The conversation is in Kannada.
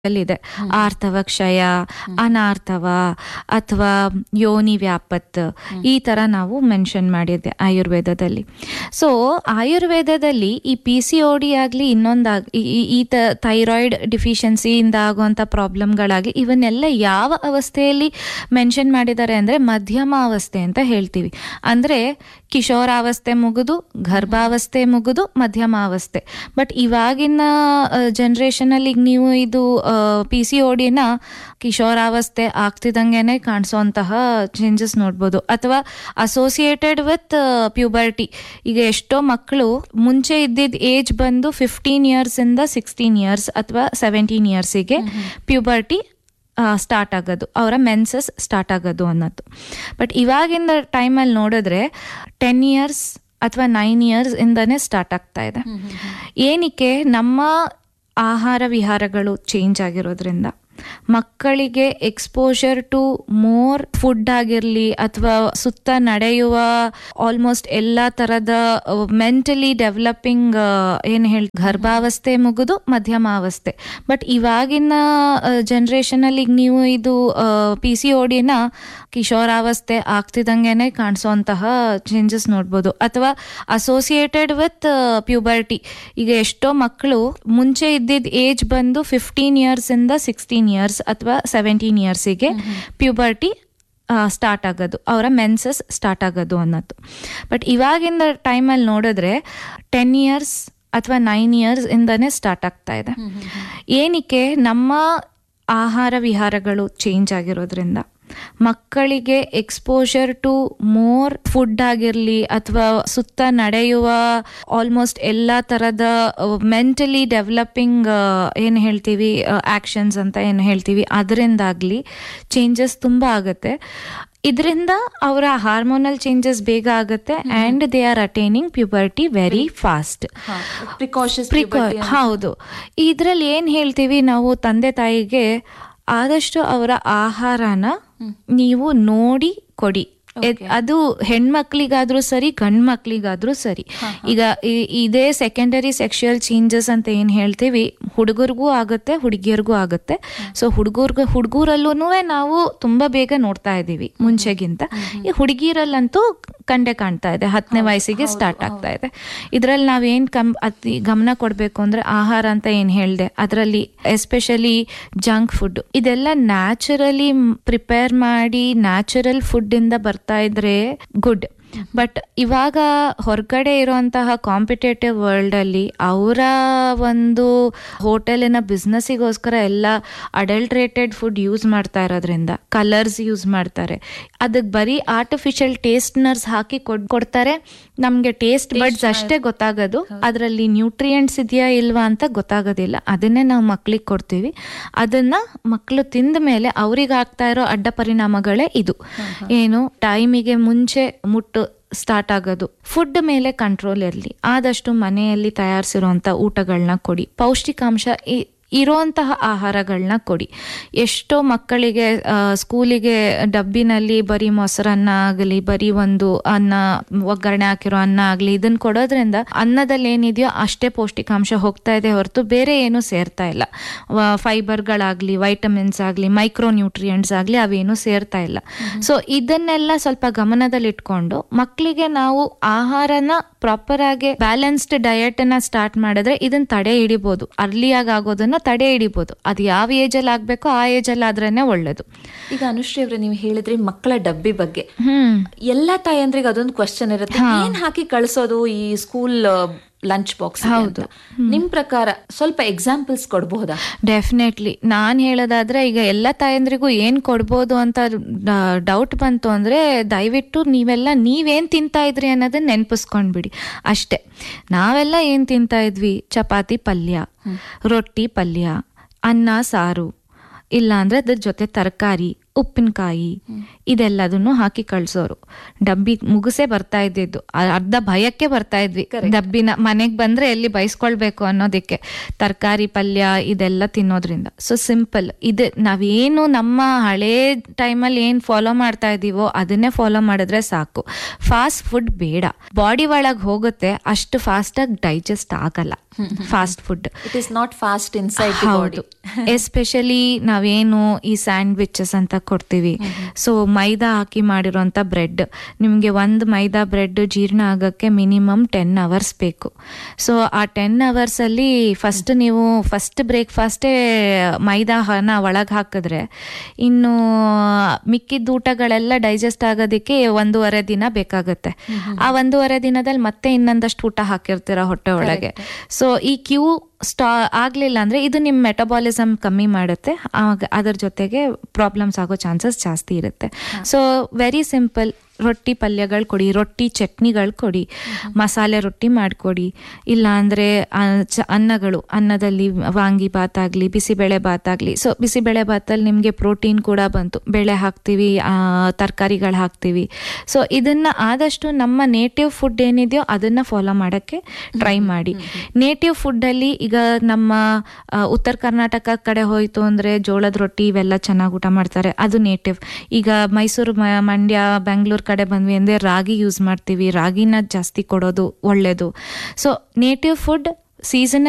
ಇದೆ ಆರ್ತವ ಕ್ಷಯ ಅನಾರ್ಥವ ಅಥವಾ ಯೋನಿ ವ್ಯಾಪತ್ ಈ ತರ ನಾವು ಮೆನ್ಷನ್ ಮಾಡಿದ್ದೆ ಆಯುರ್ವೇದದಲ್ಲಿ ಸೊ ಆಯುರ್ವೇದದಲ್ಲಿ ಈ ಪಿ ಸಿ ಒ ಡಿ ಆಗಲಿ ಇನ್ನೊಂದಾಗ್ ಈ- ಈ- ಈ ಥೈರಾಯ್ಡ್ ಡಿಫಿಷಿಯನ್ಸಿಯಿಂದ ಆಗುವಂಥ ಪ್ರಾಬ್ಲಮ್ಗಳಾಗಲಿ ಇವನ್ನೆಲ್ಲ ಯಾವ ಅವಸ್ಥೆಯಲ್ಲಿ ಮೆನ್ಷನ್ ಮಾಡಿದ್ದಾರೆ ಅಂದರೆ ಮಧ್ಯಮ ಅವಸ್ಥೆ ಅಂತ ಹೇಳ್ತೀವಿ ಅಂದರೆ ಕಿಶೋರಾವಸ್ಥೆ ಮುಗಿದು ಗರ್ಭಾವಸ್ಥೆ ಮುಗಿದು ಮಧ್ಯಮಾವಸ್ಥೆ ಬಟ್ ಇವಾಗಿನ ಜನ್ರೇಷನಲ್ಲಿ ಈಗ ನೀವು ಇದು ಪಿ ಸಿ ಡಿನ ಕಿಶೋರಾವಸ್ಥೆ ಆಗ್ತಿದ್ದಂಗೆನೆ ಕಾಣಿಸೋಂತಹ ಚೇಂಜಸ್ ನೋಡ್ಬೋದು ಅಥವಾ ಅಸೋಸಿಯೇಟೆಡ್ ವಿತ್ ಪ್ಯೂಬರ್ಟಿ ಈಗ ಎಷ್ಟೋ ಮಕ್ಕಳು ಮುಂಚೆ ಇದ್ದಿದ್ದ ಏಜ್ ಬಂದು ಫಿಫ್ಟೀನ್ ಇಯರ್ಸ್ ಇಂದ ಸಿಕ್ಸ್ಟೀನ್ ಇಯರ್ಸ್ ಅಥವಾ ಸೆವೆಂಟೀನ್ ಇಯರ್ಸಿಗೆ ಪ್ಯೂಬರ್ಟಿ ಸ್ಟಾರ್ಟ್ ಆಗೋದು ಅವರ ಮೆನ್ಸಸ್ ಸ್ಟಾರ್ಟ್ ಆಗೋದು ಅನ್ನೋದು ಬಟ್ ಇವಾಗಿನ ಟೈಮಲ್ಲಿ ನೋಡಿದ್ರೆ ಟೆನ್ ಇಯರ್ಸ್ ಅಥವಾ ನೈನ್ ಇಯರ್ಸ್ ಇಂದನೇ ಸ್ಟಾರ್ಟ್ ಆಗ್ತಾ ಇದೆ ಏನಕ್ಕೆ ನಮ್ಮ ಆಹಾರ ವಿಹಾರಗಳು ಚೇಂಜ್ ಆಗಿರೋದ್ರಿಂದ ಮಕ್ಕಳಿಗೆ ಎಕ್ಸ್ಪೋಜರ್ ಟು ಮೋರ್ ಫುಡ್ ಆಗಿರಲಿ ಅಥವಾ ಸುತ್ತ ನಡೆಯುವ ಆಲ್ಮೋಸ್ಟ್ ಎಲ್ಲ ಥರದ ಮೆಂಟಲಿ ಡೆವಲಪಿಂಗ್ ಏನು ಹೇಳಿ ಗರ್ಭಾವಸ್ಥೆ ಮುಗಿದು ಮಧ್ಯಮಾವಸ್ಥೆ ಬಟ್ ಇವಾಗಿನ ಜನ್ರೇಷನಲ್ಲಿ ಈಗ ನೀವು ಇದು ಪಿ ಸಿ ಒ ಡಿನ ಕಿಶೋರಾವಸ್ಥೆ ಆಗ್ತಿದ್ದಂಗೆನೆ ಕಾಣಿಸೋಂತಹ ಚೇಂಜಸ್ ನೋಡ್ಬೋದು ಅಥವಾ ಅಸೋಸಿಯೇಟೆಡ್ ವಿತ್ ಪ್ಯೂಬರ್ಟಿ ಈಗ ಎಷ್ಟೋ ಮಕ್ಕಳು ಮುಂಚೆ ಇದ್ದಿದ್ದ ಏಜ್ ಬಂದು ಫಿಫ್ಟೀನ್ ಇಯರ್ಸ್ ಇಂದ ಸಿಕ್ಸ್ಟೀನ್ ಇಯರ್ಸ್ ಅಥವಾ ಸೆವೆಂಟೀನ್ ಇಯರ್ಸಿಗೆ ಪ್ಯೂಬರ್ಟಿ ಸ್ಟಾರ್ಟ್ ಆಗೋದು ಅವರ ಮೆನ್ಸಸ್ ಸ್ಟಾರ್ಟ್ ಆಗೋದು ಅನ್ನೋದು ಬಟ್ ಇವಾಗಿನ ಟೈಮಲ್ಲಿ ನೋಡಿದ್ರೆ ಟೆನ್ ಇಯರ್ಸ್ ಅಥವಾ ನೈನ್ ಇಯರ್ಸ್ ಇಂದನೇ ಸ್ಟಾರ್ಟ್ ಆಗ್ತಾ ಇದೆ ಏನಕ್ಕೆ ನಮ್ಮ ಆಹಾರ ವಿಹಾರಗಳು ಚೇಂಜ್ ಆಗಿರೋದ್ರಿಂದ ಮಕ್ಕಳಿಗೆ ಎಕ್ಸ್ಪೋಜರ್ ಟು ಮೋರ್ ಫುಡ್ ಆಗಿರಲಿ ಅಥವಾ ಸುತ್ತ ನಡೆಯುವ ಆಲ್ಮೋಸ್ಟ್ ಎಲ್ಲ ಥರದ ಮೆಂಟಲಿ ಡೆವಲಪಿಂಗ್ ಏನು ಹೇಳ್ತೀವಿ ಆ್ಯಕ್ಷನ್ಸ್ ಅಂತ ಏನು ಹೇಳ್ತೀವಿ ಅದರಿಂದಾಗಲಿ ಚೇಂಜಸ್ ತುಂಬ ಆಗುತ್ತೆ ಇದರಿಂದ ಅವರ ಹಾರ್ಮೋನಲ್ ಚೇಂಜಸ್ ಬೇಗ ಆಗುತ್ತೆ and they are attaining puberty very fast precautions ಹೌದು ಇದ್ರಲ್ಲಿ ಏನ್ ಹೇಳ್ತೀವಿ ನಾವು ತಂದೆ ತಾಯಿಗೆ ಆದಷ್ಟು ಅವರ ಆಹಾರನ ನೀವು ನೋಡಿ ಕೊಡಿ ಎದ್- ಅದು ಹೆಣ್ಮಕ್ಳಿಗಾದ್ರೂ ಸರಿ ಗಂಡ್ ಮಕ್ಳಿಗಾದ್ರೂ ಸರಿ ಈಗ ಈ- ಇದೇ ಸೆಕೆಂಡರಿ ಸೆಕ್ಷುಯಲ್ ಚೇಂಜಸ್ ಅಂತ ಏನ್ ಹೇಳ್ತೀವಿ ಹುಡುಗರಿಗೂ ಆಗುತ್ತೆ ಹುಡುಗಿಯರಿಗೂ ಆಗುತ್ತೆ ಸೊ ಹುಡುಗರ್ಗ ಹುಡುಗರಲ್ಲೂ ನಾವು ತುಂಬಾ ಬೇಗ ನೋಡ್ತಾ ಇದೀವಿ ಮುಂಚೆಗಿಂತ ಈ ಹುಡುಗಿರಲ್ಲಂತೂ ಕಂಡೆ ಕಾಣ್ತಾ ಇದೆ ಹತ್ತನೇ ವಯಸ್ಸಿಗೆ ಸ್ಟಾರ್ಟ್ ಆಗ್ತಾ ಇದೆ ಇದ್ರಲ್ಲಿ ನಾವೇನ್ ಕಮ್ ಅತಿ ಗಮನ ಕೊಡ್ಬೇಕು ಅಂದ್ರೆ ಆಹಾರ ಅಂತ ಏನ್ ಹೇಳ್ದೆ ಅದರಲ್ಲಿ ಎಸ್ಪೆಷಲಿ ಜಂಕ್ ಫುಡ್ ಇದೆಲ್ಲ ನ್ಯಾಚುರಲಿ ಪ್ರಿಪೇರ್ ಮಾಡಿ ನ್ಯಾಚುರಲ್ ಫುಡ್ ಇಂದ ಬರ್ತಾ ಇದ್ರೆ ಗುಡ್ ಬಟ್ ಇವಾಗ ಹೊರಗಡೆ ಇರುವಂತಹ ಕಾಂಪಿಟೇಟಿವ್ ವರ್ಲ್ಡ್ ಅಲ್ಲಿ ಅವರ ಒಂದು ಹೋಟೆಲಿನ ಬಿಸ್ನೆಸ್ಸಿಗೋಸ್ಕರ ಎಲ್ಲ ಅಡಲ್ಟ್ರೇಟೆಡ್ ಫುಡ್ ಯೂಸ್ ಮಾಡ್ತಾ ಇರೋದ್ರಿಂದ ಕಲರ್ಸ್ ಯೂಸ್ ಮಾಡ್ತಾರೆ ಅದಕ್ಕೆ ಬರೀ ಆರ್ಟಿಫಿಷಿಯಲ್ ಟೇಸ್ಟ್ನರ್ಸ್ ಹಾಕಿ ಕೊಡ್ ಕೊಡ್ತಾರೆ ನಮಗೆ ಟೇಸ್ಟ್ ಬಡ್ಸ್ ಅಷ್ಟೇ ಗೊತ್ತಾಗೋದು ಅದರಲ್ಲಿ ನ್ಯೂಟ್ರಿಯೆಂಟ್ಸ್ ಇದೆಯಾ ಇಲ್ವಾ ಅಂತ ಗೊತ್ತಾಗೋದಿಲ್ಲ ಅದನ್ನೇ ನಾವು ಮಕ್ಳಿಗೆ ಕೊಡ್ತೀವಿ ಅದನ್ನ ಮಕ್ಕಳು ತಿಂದ ಮೇಲೆ ಅವ್ರಿಗೆ ಆಗ್ತಾ ಇರೋ ಅಡ್ಡ ಪರಿಣಾಮಗಳೇ ಇದು ಏನು ಟೈಮಿಗೆ ಮುಂಚೆ ಮುಟ್ಟು ಸ್ಟಾರ್ಟ್ ಆಗೋದು ಫುಡ್ ಮೇಲೆ ಕಂಟ್ರೋಲ್ ಇರಲಿ ಆದಷ್ಟು ಮನೆಯಲ್ಲಿ ತಯಾರಿಸಿರುವಂಥ ಊಟಗಳನ್ನ ಕೊಡಿ ಪೌಷ್ಟಿಕಾಂಶ ಇ- ಇರೋಂತಹ ಆಹಾರಗಳನ್ನ ಕೊಡಿ ಎಷ್ಟೋ ಮಕ್ಕಳಿಗೆ ಆ, ಸ್ಕೂಲಿಗೆ ಡಬ್ಬಿನಲ್ಲಿ ಬರೀ ಮೊಸರನ್ನ ಆಗಲಿ ಬರೀ ಒಂದು ಅನ್ನ ಒಗ್ಗರಣೆ ಹಾಕಿರೋ ಅನ್ನ ಆಗಲಿ ಇದನ್ನ ಕೊಡೋದ್ರಿಂದ ಅನ್ನದಲ್ಲಿ ಏನಿದೆಯೋ ಅಷ್ಟೇ ಪೌಷ್ಟಿಕಾಂಶ ಹೋಗ್ತಾ ಇದೆ ಹೊರತು ಬೇರೆ ಏನು ಸೇರ್ತಾ ಇಲ್ಲ ಫೈಬರ್ಗಳಾಗಲಿ ವೈಟಮಿನ್ಸ್ ಆಗಲಿ ಮೈಕ್ರೋ ನ್ಯೂಟ್ರಿಯೆಂಟ್ಸ್ ಆಗಲಿ ಅವೇನು ಸೇರ್ತಾ ಇಲ್ಲ ಸೊ ಇದನ್ನೆಲ್ಲ ಸ್ವಲ್ಪ ಗಮನದಲ್ಲಿಟ್ಕೊಂಡು ಮಕ್ಕಳಿಗೆ ನಾವು ಆಹಾರನ ಪ್ರಾಪರ್ ಆಗಿ ಬ್ಯಾಲೆನ್ಸ್ಡ್ ಡಯಟ್ ಅನ್ನ ಸ್ಟಾರ್ಟ್ ಮಾಡಿದ್ರೆ ಇದನ್ನ ತಡೆ ಹಿಡಿಬಹುದು ಅರ್ಲಿಯಾಗಿ ಆಗೋದನ್ನ ತಡೆ ಹಿಡಿಬಹುದು ಅದು ಯಾವ ಏಜ್ ಅಲ್ಲಿ ಆಗ್ಬೇಕೋ ಆ ಏಜ್ ಅಲ್ಲಿ ಆದ್ರೇನೆ ಒಳ್ಳೇದು ಈಗ ಅನುಶ್ರೀ ಅವ್ರೆ ನೀವು ಹೇಳಿದ್ರಿ ಮಕ್ಕಳ ಡಬ್ಬಿ ಬಗ್ಗೆ ಹ್ಮ್ ಎಲ್ಲಾ ತಾಯಂದ್ರಿಗೆ ಅದೊಂದು ಕ್ವಶನ್ ಇರುತ್ತೆ ಏನ್ ಹಾಕಿ ಕಳ್ಸೋದು ಈ ಸ್ಕೂಲ್ ಲಂಚ್ ಬಾಕ್ಸ್ ಹೌದು. ನಿಮ್ ಪ್ರಕಾರ ಸ್ವಲ್ಪ ಎಕ್ಸಾಂಪಲ್ಸ್ ಕೊಡಬಹುದಾ ಡೆಫಿನೆಟ್ಲಿ ನಾನು ಹೇಳೋದಾದ್ರೆ ಈಗ ಎಲ್ಲ ತಾಯಂದ್ರಿಗೂ ಏನು ಕೊಡ್ಬೋದು ಅಂತ ಡೌಟ್ ಬಂತು ಅಂದರೆ ದಯವಿಟ್ಟು ನೀವೆಲ್ಲ ನೀವೇನು ತಿಂತಾ ಇದ್ರಿ ಅನ್ನೋದನ್ನ ನೆನಪಿಸ್ಕೊಂಡ್ಬಿಡಿ ಅಷ್ಟೇ ನಾವೆಲ್ಲ ಏನು ತಿಂತಾ ಇದ್ವಿ ಚಪಾತಿ ಪಲ್ಯ ರೊಟ್ಟಿ ಪಲ್ಯ ಅನ್ನ ಸಾರು ಇಲ್ಲ ಅಂದ್ರೆ ಅದ್ರ ಜೊತೆ ತರಕಾರಿ ಉಪ್ಪಿನಕಾಯಿ ಇದೆಲ್ಲದನ್ನು ಹಾಕಿ ಕಳ್ಸೋರು ಡಬ್ಬಿ ಮುಗಿಸೇ ಬರ್ತಾ ಇದ್ದಿದ್ದು ಅ- ಅರ್ಧ ಭಯಕ್ಕೆ ಬರ್ತಾ ಇದ್ವಿ ಡಬ್ಬಿನ ಮನೆಗೆ ಬಂದ್ರೆ ಎಲ್ಲಿ ಬೈಸ್ಕೊಳ್ಬೇಕು ಅನ್ನೋದಕ್ಕೆ ತರಕಾರಿ ಪಲ್ಯ ಇದೆಲ್ಲ ತಿನ್ನೋದ್ರಿಂದ ಸೊ ಸಿಂಪಲ್ ಇದು ನಾವೇನು ನಮ್ಮ ಹಳೇ ಟೈಮಲ್ಲಿ ಏನು ಫಾಲೋ ಮಾಡ್ತಾ ಇದೀವೋ ಅದನ್ನೇ ಫಾಲೋ ಮಾಡಿದ್ರೆ ಸಾಕು ಫಾಸ್ಟ್ ಫುಡ್ ಬೇಡ ಬಾಡಿ ಒಳಗೆ ಹೋಗುತ್ತೆ ಅಷ್ಟು ಫಾಸ್ಟಾಗಿ ಡೈಜೆಸ್ಟ್ ಆಗಲ್ಲ fast food it is not fast inside the body ಹೌದು ಎಸ್ಪೆಷಲಿ ನಾವೇನು ಈ ಸ್ಯಾಂಡ್ವಿಚಸ್ ಅಂತ ಕೊಡ್ತೀವಿ ಸೊ ಮೈದಾ ಹಾಕಿ ಮಾಡಿರೋಂಥ ಬ್ರೆಡ್ ನಿಮಗೆ ಒಂದು ಮೈದಾ ಬ್ರೆಡ್ ಜೀರ್ಣ ಆಗೋಕ್ಕೆ ಮಿನಿಮಮ್ ಟೆನ್ ಅವರ್ಸ್ ಬೇಕು ಸೊ ಆ ಟೆನ್ ಅವರ್ಸಲ್ಲಿ ಫಸ್ಟ್ ನೀವು ಫಸ್ಟ್ ಬ್ರೇಕ್ಫಾಸ್ಟೇ ಮೈದಾನ ಒಳಗೆ ಹಾಕಿದ್ರೆ ಇನ್ನು ಮಿಕ್ಕಿದ ಊಟಗಳೆಲ್ಲ ಡೈಜೆಸ್ಟ್ ಆಗೋದಕ್ಕೆ ಒಂದೂವರೆ ದಿನ ಬೇಕಾಗುತ್ತೆ ಆ ಒಂದೂವರೆ ದಿನದಲ್ಲಿ ಮತ್ತೆ ಇನ್ನೊಂದಷ್ಟು ಊಟ ಹಾಕಿರ್ತೀರ ಹೊಟ್ಟೆ ಒಳಗೆ ಸೊ ಈ ಕ್ಯೂ ಸ್ಟಾ ಆಗಲಿಲ್ಲ ಅಂದರೆ ಇದು ನಿಮ್ಮ ಮೆಟಬಾಲಿಸಮ್ ಕಮ್ಮಿ ಮಾಡುತ್ತೆ ಆಗ ಅದರ ಜೊತೆಗೆ ಪ್ರಾಬ್ಲಮ್ಸ್ ಆಗೋ ಚಾನ್ಸಸ್ ಜಾಸ್ತಿ ಇರುತ್ತೆ ಸೊ ವೆರಿ ಸಿಂಪಲ್ ರೊಟ್ಟಿ ಪಲ್ಯಗಳು ಕೊಡಿ ರೊಟ್ಟಿ ಚಟ್ನಿಗಳು ಕೊಡಿ ಮಸಾಲೆ ರೊಟ್ಟಿ ಮಾಡಿಕೊಡಿ ಇಲ್ಲ ಅಂದರೆ ಅನ್ನಗಳು ಅನ್ನದಲ್ಲಿ ವಾಂಗಿ ಭಾತ್ ಆಗಲಿ ಬಿಸಿಬೇಳೆ ಭಾತ್ ಆಗಲಿ ಸೊ ಬಿಸಿಬೇಳೆ ಭಾತಲ್ಲಿ ನಿಮಗೆ ಪ್ರೋಟೀನ್ ಕೂಡ ಬಂತು ಬೇಳೆ ಹಾಕ್ತೀವಿ ತರಕಾರಿಗಳು ಹಾಕ್ತೀವಿ ಸೊ ಇದನ್ನು ಆದಷ್ಟು ನಮ್ಮ ನೇಟಿವ್ ಫುಡ್ ಏನಿದೆಯೋ ಅದನ್ನು ಫಾಲೋ ಮಾಡೋಕ್ಕೆ ಟ್ರೈ ಮಾಡಿ ನೇಟಿವ್ ಫುಡ್ಡಲ್ಲಿ ಈಗ ನಮ್ಮ ಆ, ಉತ್ತರ ಕರ್ನಾಟಕ ಕಡೆ ಹೋಯಿತು ಅಂದರೆ ಜೋಳದ ರೊಟ್ಟಿ ಇವೆಲ್ಲ ಚೆನ್ನಾಗಿ ಊಟ ಮಾಡ್ತಾರೆ ಅದು ನೇಟಿವ್ ಈಗ ಮೈಸೂರು ಮ- ಮಂಡ್ಯ ಬೆಂಗಳೂರು ಕಡೆ ಬಂದ್ವಿ ಅಂದರೆ ರಾಗಿ ಯೂಸ್ ಮಾಡ್ತೀವಿ ರಾಗಿನ ಜಾಸ್ತಿ ಕೊಡೋದು ಒಳ್ಳೆಯದು ಸೊ ನೇಟಿವ್ ಫುಡ್ ಸೀಸನಲ್